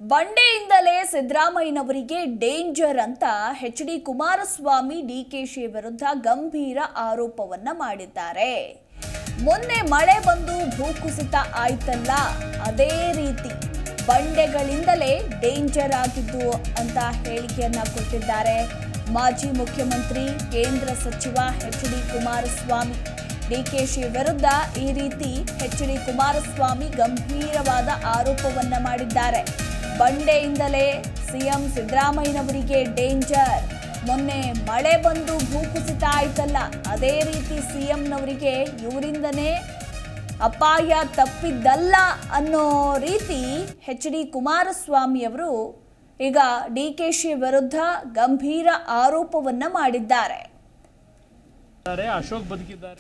ಬಂಡೆಯಿಂದಲೇ ಸಿದ್ದರಾಮಯ್ಯನವರಿಗೆ ಡೇಂಜರ್ ಅಂತ ಎಚ್ ಡಿ ಕುಮಾರಸ್ವಾಮಿ ಡಿಕೆಶಿ ವಿರುದ್ಧ ಗಂಭೀರ ಆರೋಪವನ್ನ ಮಾಡಿದ್ದಾರೆ ಮೊನ್ನೆ ಮಳೆ ಬಂದು ಭೂಕುಸಿತ ಆಯ್ತಲ್ಲ ಅದೇ ರೀತಿ ಬಂಡೆಗಳಿಂದಲೇ ಡೇಂಜರ್ ಆಗಿದ್ದು ಅಂತ ಹೇಳಿಕೆಯನ್ನ ಕೊಟ್ಟಿದ್ದಾರೆ ಮಾಜಿ ಮುಖ್ಯಮಂತ್ರಿ ಕೇಂದ್ರ ಸಚಿವ ಎಚ್ ಡಿ ಕುಮಾರಸ್ವಾಮಿ ಡಿಕೆಶಿ ವಿರುದ್ಧ ಈ ರೀತಿ ಎಚ್ ಡಿ ಕುಮಾರಸ್ವಾಮಿ ಗಂಭೀರವಾದ ಆರೋಪವನ್ನ ಮಾಡಿದ್ದಾರೆ ಬಂಡೆಯಿಂದಲೇ ಸಿಎಂ ಸಿದ್ದರಾಮಯ್ಯನವರಿಗೆ ಡೇಂಜರ್ ಮೊನ್ನೆ ಮಳೆ ಬಂದು ಭೂಕುಸಿತ ಆಯ್ತಲ್ಲ ಅದೇ ರೀತಿ ಸಿಎಂನವರಿಗೆ ಇವರಿಂದನೇ ಅಪಾಯ ತಪ್ಪಿದ್ದಲ್ಲ ಅನ್ನೋ ರೀತಿ ಎಚ್ ಡಿ ಕುಮಾರಸ್ವಾಮಿ ಅವರು ಈಗ ಡಿಕೆಶಿ ವಿರುದ್ಧ ಗಂಭೀರ ಆರೋಪವನ್ನ ಮಾಡಿದ್ದಾರೆ ಇದ್ದಾರೆ, ಅಶೋಕ್ ಬದುಕಿದ್ದಾರೆ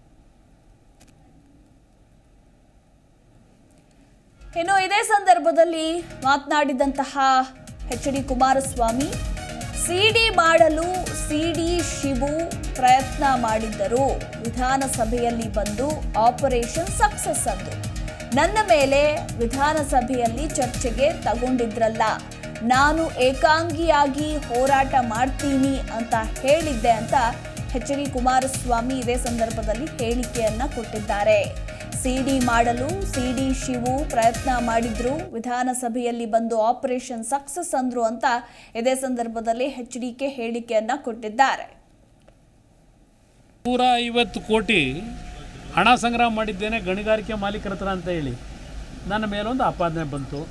ಇನ್ನು ಇದೇ ಸಂದರ್ಭದಲ್ಲಿ ಮಾತನಾಡಿದಂತಹ ಎಚ್ ಡಿ ಕುಮಾರಸ್ವಾಮಿ ಸಿಡಿ ಮಾಡಲು ಸಿಡಿ ಶಿವು ಪ್ರಯತ್ನ ಮಾಡಿದ್ದರು ವಿಧಾನಸಭೆಯಲ್ಲಿ ಬಂದು ಆಪರೇಷನ್ ಸಕ್ಸಸ್ ಅಂದು ನನ್ನ ಮೇಲೆ ವಿಧಾನಸಭೆಯಲ್ಲಿ ಚರ್ಚೆಗೆ ತಗೊಂಡಿದ್ರಲ್ಲ ನಾನು ಏಕಾಂಗಿಯಾಗಿ ಹೋರಾಟ ಮಾಡ್ತೀನಿ ಅಂತ ಹೇಳಿದ್ದೆ ಅಂತ ಎಚ್ ಡಿ ಕುಮಾರಸ್ವಾಮಿ ಇದೇ ಸಂದರ್ಭದಲ್ಲಿ ಹೇಳಿಕೆಯನ್ನ ಕೊಟ್ಟಿದ್ದಾರೆ ಸಿಡಿ ಮಾಡಲು ಸಿಡಿ ಶಿವು ಪ್ರಯತ್ನ ಮಾಡಿದ್ರು ವಿಧಾನಸಭೆಯಲ್ಲಿ ಬಂದು ಆಪರೇಷನ್ ಸಕ್ಸಸ್ ಅಂದ್ರು ಅಂತ ಇದೇ ಸಂದರ್ಭದಲ್ಲಿ ಎಚ್ ಡಿಕೆ ಹೇಳಿಕೆಯನ್ನ ಕೊಟ್ಟಿದ್ದಾರೆ ನೂರ ಐವತ್ತು ಕೋಟಿ ಹಣ ಸಂಗ್ರಹ ಮಾಡಿದ್ದೇನೆ ಗಣಿಗಾರಿಕೆ ಮಾಲೀಕರ ಹತ್ರ ಅಂತ ಹೇಳಿ ನನ್ನ ಮೇಲೊಂದು ಆಪಾದನೆ ಬಂತು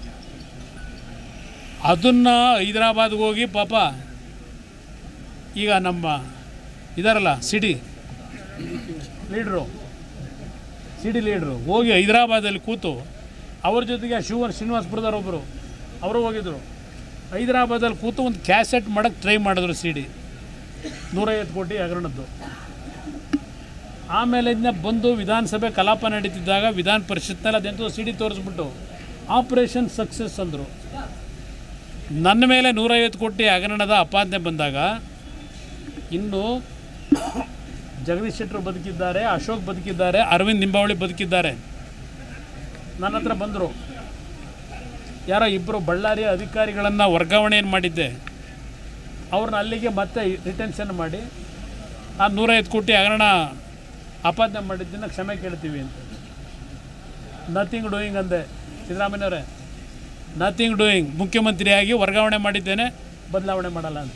ಅದನ್ನು ಹೈದರಾಬಾದ್ಗೆ ಹೋಗಿ ಪಾಪ ಈಗ ನಮ್ಮ ಇದಾರಲ್ಲ ಸಿಡಿ ಲೀಡ್ರು ಸಿಡಿ ಲೀಡ್ರು ಹೋಗಿ ಹೈದರಾಬಾದಲ್ಲಿ ಕೂತು ಅವ್ರ ಜೊತೆಗೆ ಶಿವನ್ ಶ್ರೀನಿವಾಸಪುರದವರೊಬ್ಬರು ಅವರು ಹೋಗಿದ್ರು ಹೈದರಾಬಾದಲ್ಲಿ ಕೂತು ಒಂದು ಕ್ಯಾಸೆಟ್ ಮಾಡೋಕ್ಕೆ ಟ್ರೈ ಮಾಡಿದ್ರು ಸಿಡಿ ನೂರೈವತ್ತು ಕೋಟಿ ಹಗರಣದ್ದು ಆಮೇಲೆ ಇದನ್ನ ಬಂದು ವಿಧಾನಸಭೆ ಕಲಾಪ ನಡೀತಿದ್ದಾಗ ವಿಧಾನ ಪರಿಷತ್ನಲ್ಲಿ ಅದೆಂತೋ ಸಿಡಿ ತೋರಿಸ್ಬಿಟ್ಟು ಆಪರೇಷನ್ ಸಕ್ಸಸ್ ಅಂದರು ನನ್ನ ಮೇಲೆ ನೂರೈವತ್ತು ಕೋಟಿ ಹಗರಣದ ಅಪಾದನೆ ಬಂದಾಗ ಇನ್ನು ಜಗದೀಶ್ ಶೆಟ್ಟರು ಬದುಕಿದ್ದಾರೆ ಅಶೋಕ್ ಬದುಕಿದ್ದಾರೆ ಅರವಿಂದ್ ನಿಂಬಾವಳಿ ಬದುಕಿದ್ದಾರೆ ನನ್ನ ಹತ್ರ ಬಂದರು ಯಾರೋ ಇಬ್ಬರು ಬಳ್ಳಾರಿಯ ಅಧಿಕಾರಿಗಳನ್ನು ವರ್ಗಾವಣೆಯನ್ನು ಮಾಡಿದ್ದೆ ಅವ್ರನ್ನ ಅಲ್ಲಿಗೆ ಮತ್ತೆ ರಿಟೆನ್ಷನ್ ಮಾಡಿ ಆ ನೂರೈವತ್ತು ಕೋಟಿ ಹಗರಣ ಆಪಾದನೆ ಮಾಡಿದ್ದನ್ನು ಕ್ಷಮೆ ಕೇಳ್ತೀವಿ ಅಂತ ನಥಿಂಗ್ ಡೂಯಿಂಗ್ ಅಂದೆ ಸಿದ್ದರಾಮಯ್ಯನವರೇ ನಥಿಂಗ್ ಡೂಯಿಂಗ್ ಮುಖ್ಯಮಂತ್ರಿಯಾಗಿ ವರ್ಗಾವಣೆ ಮಾಡಿದ್ದೇನೆ ಬದಲಾವಣೆ ಮಾಡಲ್ಲ ಅಂತ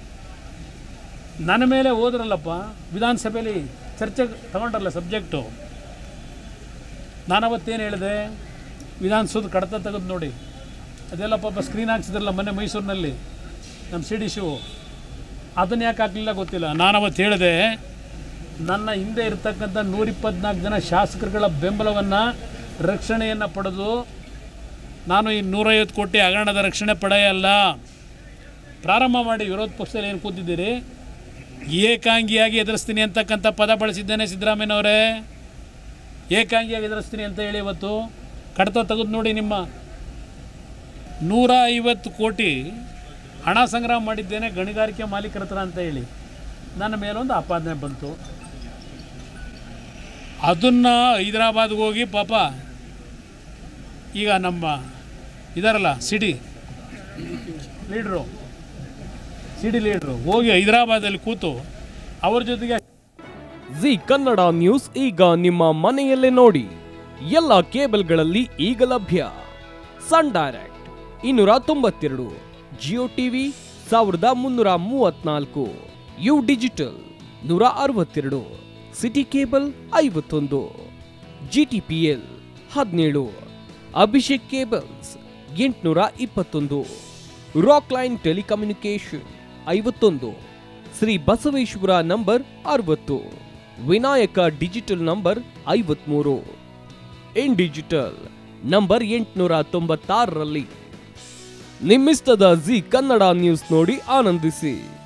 ನನ್ನ ಮೇಲೆ ಹೋದ್ರಲ್ಲಪ್ಪ ವಿಧಾನಸಭೆಯಲ್ಲಿ ಚರ್ಚೆ ತಗೊಂಡ್ರಲ್ಲ ಸಬ್ಜೆಕ್ಟು ನಾನು ಅವತ್ತೇನು ಹೇಳಿದೆ ವಿಧಾನಸೌಧ ಕಡತ ತೆಗೆದು ನೋಡಿ ಅದೆಲ್ಲ ಪಾಪ ಸ್ಕ್ರೀನ್ ಹಾಕ್ಸಿದ್ರಲ್ಲ ಮೊನ್ನೆ ಮೈಸೂರಿನಲ್ಲಿ ನಮ್ಮ ಸಿ ಡಿ ಶಿವು ಅದನ್ನು ಯಾಕೆ ಹಾಕಲಿಲ್ಲ ಗೊತ್ತಿಲ್ಲ ನಾನು ಅವತ್ತು ಹೇಳಿದೆ ನನ್ನ ಹಿಂದೆ ಇರ್ತಕ್ಕಂಥ ನೂರಿಪ್ಪತ್ನಾಲ್ಕು ಜನ ಶಾಸಕರುಗಳ ಬೆಂಬಲವನ್ನು ರಕ್ಷಣೆಯನ್ನು ಪಡೆದು ನಾನು ಈ ನೂರೈವತ್ತು ಕೋಟಿ ಹಗರಣದ ರಕ್ಷಣೆ ಪಡೆಯಲ್ಲ ಪ್ರಾರಂಭ ಮಾಡಿ ವಿರೋಧ ಪಕ್ಷದಲ್ಲಿ ಏನು ಕೂತಿದ್ದೀರಿ ಏಕಾಂಗಿಯಾಗಿ ಎದುರಿಸ್ತೀನಿ ಅಂತಕ್ಕಂಥ ಪದ ಬಳಸಿದ್ದೇನೆ ಸಿದ್ದರಾಮಯ್ಯನವರೇ ಏಕಾಂಗಿಯಾಗಿ ಎದುರಿಸ್ತೀನಿ ಅಂತ ಹೇಳಿ ಇವತ್ತು ಕಡತ ತೆಗೆದು ನೋಡಿ ನಿಮ್ಮ ನೂರ ಐವತ್ತು ಕೋಟಿ ಹಣ ಸಂಗ್ರಹ ಮಾಡಿದ್ದೇನೆ ಗಣಿಗಾರಿಕೆ ಮಾಲೀಕರ ಹತ್ರ ಅಂತ ಹೇಳಿ ನನ್ನ ಮೇಲೊಂದು ಆಪಾದನೆ ಬಂತು ಅದನ್ನು ಹೈದರಾಬಾದ್ಗೆ ಹೋಗಿ ಪಾಪ ಈಗ ನಮ್ಮ ಇದಾರಲ್ಲ ಸಿಡಿ ಲೀಡ್ರು ಸಿಡಿ ಲೀಡ್ರು ಹೋಗಿ ಹೈದರಾಬಾದಲ್ಲಿ ಕೂತು ಅವ್ರ ಜೊತೆಗೆ ಜಿ ಕನ್ನಡ ನ್ಯೂಸ್ ಈಗ ನಿಮ್ಮ ಮನೆಯಲ್ಲೇ ನೋಡಿ ಎಲ್ಲ ಕೇಬಲ್ಗಳಲ್ಲಿ ಈಗ ಲಭ್ಯ ಸನ್ ಡೈರೆಕ್ಟ್ ಇನ್ನೂರ ತೊಂಬತ್ತೆರಡು ಜಿಯೋ ಟಿವಿ ಸಾವಿರದ ಮುನ್ನೂರ ಮೂವತ್ನಾಲ್ಕು ಯು ಡಿಜಿಟಲ್ ನೂರ ಅರವತ್ತೆರಡು ಸಿಟಿ ಕೇಬಲ್ ಐವತ್ತೊಂದು ಜಿಟಿಪಿಎಲ್ ಹದಿನೇಳು ಅಭಿಷೇಕ್ ಕೇಬಲ್ಸ್ ಎಂಟುನೂರ ಇಪ್ಪತ್ತೊಂದು ರಾಕ್ ಲೈನ್ ಟೆಲಿಕಮ್ಯುನಿಕೇಶನ್ ಐವತ್ತೊಂದು ಶ್ರೀ ಬಸವೇಶ್ವರ ನಂಬರ್ ಅರವತ್ತು ವಿನಾಯಕ ಡಿಜಿಟಲ್ ನಂಬರ್ ಐವತ್ಮೂರು ಇನ್ ಡಿಜಿಟಲ್ ನಂಬರ್ ಎಂಟುನೂರ ತೊಂಬತ್ತಾರರಲ್ಲಿ ನಿಮ್ಮಿಸ್ತದ ಜಿ ಕನ್ನಡ ನ್ಯೂಸ್ ನೋಡಿ ಆನಂದಿಸಿ